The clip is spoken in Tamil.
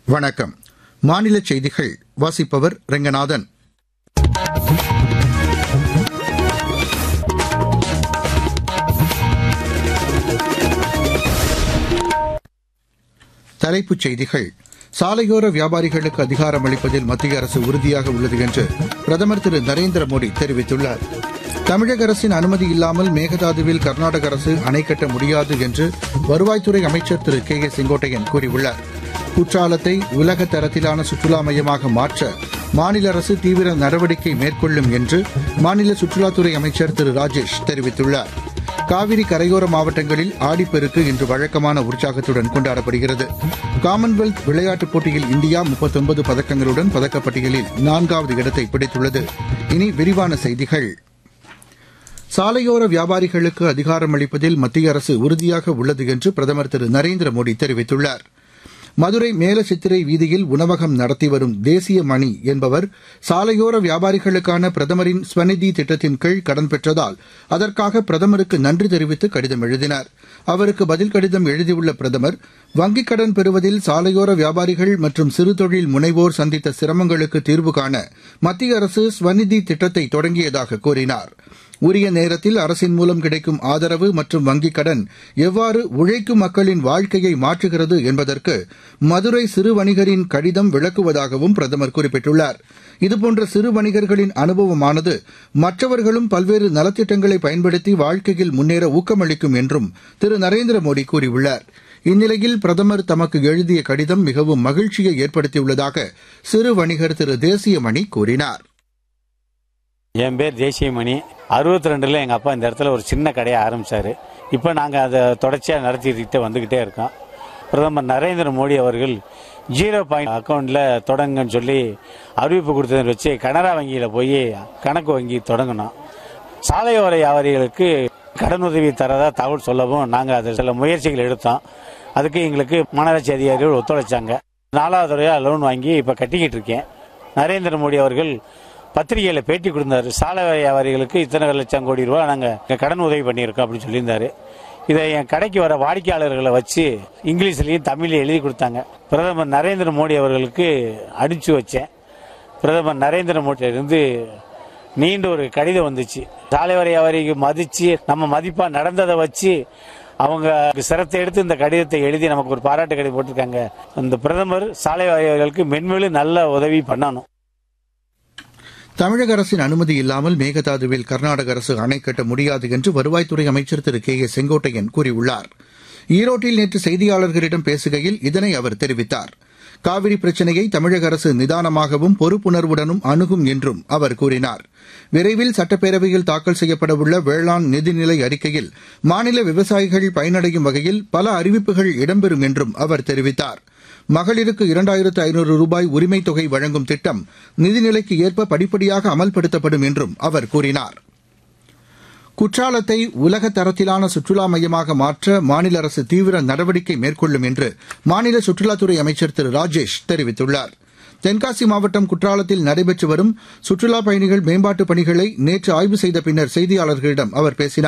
வணக்கம் மாநில செய்திகள் வாசிப்பவர் ரெங்கநாதன் தலைப்புச் செய்திகள் சாலையோர வியாபாரிகளுக்கு அதிகாரம் அளிப்பதில் மத்திய அரசு உறுதியாக உள்ளது என்று பிரதமர் திரு நரேந்திர மோடி தெரிவித்துள்ளார் தமிழக அரசின் அனுமதி இல்லாமல் மேகதாதுவில் கர்நாடக அரசு அணை கட்ட முடியாது என்று வருவாய்த்துறை அமைச்சர் திரு கே ஏ செங்கோட்டையன் கூறியுள்ளார் குற்றாலத்தை உலக தரத்திலான சுற்றுலா மையமாக மாற்ற மாநில அரசு தீவிர நடவடிக்கை மேற்கொள்ளும் என்று மாநில சுற்றுலாத்துறை அமைச்சர் திரு ராஜேஷ் தெரிவித்துள்ளார் காவிரி கரையோர மாவட்டங்களில் ஆடிப்பெருக்கு இன்று வழக்கமான உற்சாகத்துடன் கொண்டாடப்படுகிறது காமன்வெல்த் விளையாட்டுப் போட்டியில் இந்தியா முப்பத்தொன்பது பதக்கங்களுடன் பதக்கப்பட்டியலில் நான்காவது இடத்தை பிடித்துள்ளது இனி விரிவான செய்திகள் சாலையோர வியாபாரிகளுக்கு அதிகாரம் அளிப்பதில் மத்திய அரசு உறுதியாக உள்ளது என்று பிரதமர் திரு நரேந்திர மோடி தெரிவித்துள்ளார் மதுரை மேலசித்திரை வீதியில் உணவகம் நடத்தி வரும் தேசிய மணி என்பவர் சாலையோர வியாபாரிகளுக்கான பிரதமரின் ஸ்வநிதி திட்டத்தின் கீழ் கடன் பெற்றதால் அதற்காக பிரதமருக்கு நன்றி தெரிவித்து கடிதம் எழுதினார் அவருக்கு பதில் கடிதம் எழுதியுள்ள பிரதமர் வங்கிக் கடன் பெறுவதில் சாலையோர வியாபாரிகள் மற்றும் சிறு தொழில் முனைவோர் சந்தித்த சிரமங்களுக்கு தீர்வு காண மத்திய அரசு ஸ்வநிதி திட்டத்தை தொடங்கியதாக கூறினார் உரிய நேரத்தில் அரசின் மூலம் கிடைக்கும் ஆதரவு மற்றும் வங்கிக் கடன் எவ்வாறு உழைக்கும் மக்களின் வாழ்க்கையை மாற்றுகிறது என்பதற்கு மதுரை சிறு வணிகரின் கடிதம் விளக்குவதாகவும் பிரதமர் குறிப்பிட்டுள்ளார் இதுபோன்ற சிறு வணிகர்களின் அனுபவமானது மற்றவர்களும் பல்வேறு நலத்திட்டங்களை பயன்படுத்தி வாழ்க்கையில் முன்னேற ஊக்கமளிக்கும் என்றும் திரு நரேந்திர மோடி கூறியுள்ளார் இந்நிலையில் பிரதமர் தமக்கு எழுதிய கடிதம் மிகவும் மகிழ்ச்சியை ஏற்படுத்தியுள்ளதாக சிறு வணிகர் திரு தேசியமணி கூறினார் என் பேர் தேசியமணி அறுபத்தி ரெண்டுல எங்க அப்பா இந்த இடத்துல ஒரு சின்ன கடையை ஆரம்பிச்சாரு இப்போ நாங்க அதை தொடர்ச்சியா நடத்திக்கிட்டு வந்துகிட்டே இருக்கோம் பிரதமர் நரேந்திர மோடி அவர்கள் ஜீரோ பாயிண்ட் அக்கௌண்ட்ல தொடங்குன்னு சொல்லி அறிவிப்பு கொடுத்ததை வச்சு கனரா வங்கியில போய் கணக்கு வங்கி தொடங்கணும் சாலையோர வியாபாரிகளுக்கு கடனுதவி தரதா தகவல் சொல்லவும் நாங்க அதில் சில முயற்சிகள் எடுத்தோம் அதுக்கு எங்களுக்கு மாநகராட்சி அதிகாரிகள் ஒத்துழைச்சாங்க நாலாவது தடவையா லோன் வாங்கி இப்ப கட்டிக்கிட்டு இருக்கேன் நரேந்திர மோடி அவர்கள் பத்திரிகையில பேட்டி கொடுத்தாரு சாலை வியாபாரிகளுக்கு இத்தனை லட்சம் கோடி ரூபாய் நாங்க கடன் உதவி பண்ணியிருக்கோம் அப்படின்னு சொல்லியிருந்தாரு இதை என் கடைக்கு வர வாடிக்கையாளர்களை வச்சு இங்கிலீஷ்லயும் தமிழ்லையும் எழுதி கொடுத்தாங்க பிரதமர் நரேந்திர மோடி அவர்களுக்கு அனுப்பிச்சு வச்சேன் பிரதமர் நரேந்திர மோடி இருந்து நீண்ட ஒரு கடிதம் வந்துச்சு சாலை வியாபாரிக்கு மதிச்சு நம்ம மதிப்பா நடந்ததை வச்சு அவங்க சிரத்தை எடுத்து இந்த கடிதத்தை எழுதி நமக்கு ஒரு பாராட்டு கடிதம் போட்டிருக்காங்க இந்த பிரதமர் சாலை வியாபாரிகளுக்கு மென்மேலும் நல்ல உதவி பண்ணணும் தமிழக அரசின் அனுமதி இல்லாமல் மேகதாதுவில் கர்நாடக அரசு அணை கட்ட முடியாது என்று வருவாய்த்துறை அமைச்சர் திரு கே ஏ செங்கோட்டையன் கூறியுள்ளார் ஈரோட்டில் நேற்று செய்தியாளர்களிடம் பேசுகையில் இதனை அவர் தெரிவித்தார் காவிரி பிரச்சினையை தமிழக அரசு நிதானமாகவும் பொறுப்புணர்வுடனும் அணுகும் என்றும் அவர் கூறினார் விரைவில் சட்டப்பேரவையில் தாக்கல் செய்யப்படவுள்ள வேளாண் நிதிநிலை அறிக்கையில் மாநில விவசாயிகள் பயனடையும் வகையில் பல அறிவிப்புகள் இடம்பெறும் என்றும் அவர் தெரிவித்தார் மகளிருக்கு இரண்டாயிரத்து ஐநூறு ரூபாய் உரிமைத் தொகை வழங்கும் திட்டம் நிதிநிலைக்கு ஏற்ப படிப்படியாக அமல்படுத்தப்படும் என்றும் அவர் கூறினார் குற்றாலத்தை உலக தரத்திலான சுற்றுலா மையமாக மாற்ற மாநில அரசு தீவிர நடவடிக்கை மேற்கொள்ளும் என்று மாநில சுற்றுலாத்துறை அமைச்சர் திரு ராஜேஷ் தெரிவித்துள்ளார் தென்காசி மாவட்டம் குற்றாலத்தில் நடைபெற்று வரும் சுற்றுலாப் பயணிகள் மேம்பாட்டுப் பணிகளை நேற்று ஆய்வு செய்த பின்னர் செய்தியாளர்களிடம் அவர் பேசினார்